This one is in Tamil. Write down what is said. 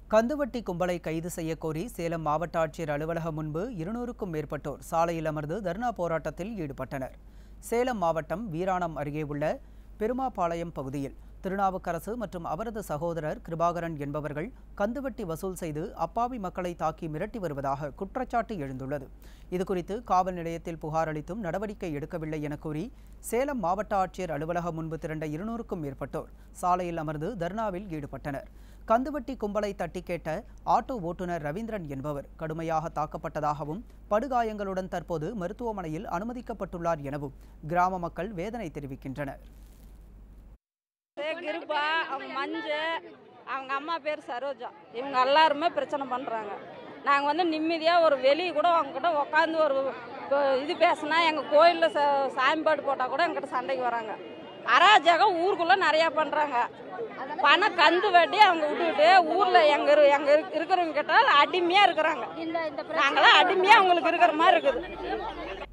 கந்துவட்டி கும்பலை கைது செய்யக் கோரி சேலம் மாவட்ட ஆட்சியர் அலுவலகம் முன்பு இருநூறுக்கும் மேற்பட்டோர் சாலையில் அமர்ந்து தர்ணா போராட்டத்தில் ஈடுபட்டனர் சேலம் மாவட்டம் வீராணம் அருகே உள்ள பெருமாபாளையம் பகுதியில் திருநாவுக்கரசு மற்றும் அவரது சகோதரர் கிருபாகரன் என்பவர்கள் கந்துவட்டி வசூல் செய்து அப்பாவி மக்களை தாக்கி மிரட்டி வருவதாக குற்றச்சாட்டு எழுந்துள்ளது இதுகுறித்து காவல் நிலையத்தில் புகார் அளித்தும் நடவடிக்கை எடுக்கவில்லை என கூறி சேலம் மாவட்ட ஆட்சியர் அலுவலகம் முன்பு திரண்ட இருநூறுக்கும் மேற்பட்டோர் சாலையில் அமர்ந்து தர்ணாவில் ஈடுபட்டனர் கந்துவட்டி கும்பலை தட்டி கேட்ட ஆட்டோ ஓட்டுநர் ரவீந்திரன் என்பவர் கடுமையாக தாக்கப்பட்டதாகவும் படுகாயங்களுடன் தற்போது மருத்துவமனையில் அனுமதிக்கப்பட்டுள்ளார் எனவும் கிராம மக்கள் வேதனை தெரிவிக்கின்றனர் பேர் கிருபா அவங்க மஞ்சு அவங்க அம்மா பேர் சரோஜா இவங்க எல்லாருமே பிரச்சனை பண்ணுறாங்க நாங்கள் வந்து நிம்மதியாக ஒரு வெளியே கூட அவங்ககிட்ட உட்காந்து ஒரு இப்போ இது பேசினா எங்கள் கோயிலில் ச சாமிப்பாடு போட்டால் கூட எங்கிட்ட சண்டைக்கு வராங்க அராஜகம் ஊருக்குள்ளே நிறையா பண்ணுறாங்க பணம் கந்து வட்டி அவங்க விட்டுக்கிட்டு ஊரில் எங்கள் இரு எங்கள் இரு இருக்கிறவங்க கிட்ட அடிமையாக இருக்கிறாங்க நாங்களாம் அடிமையாக அவங்களுக்கு இருக்கிற மாதிரி இருக்குது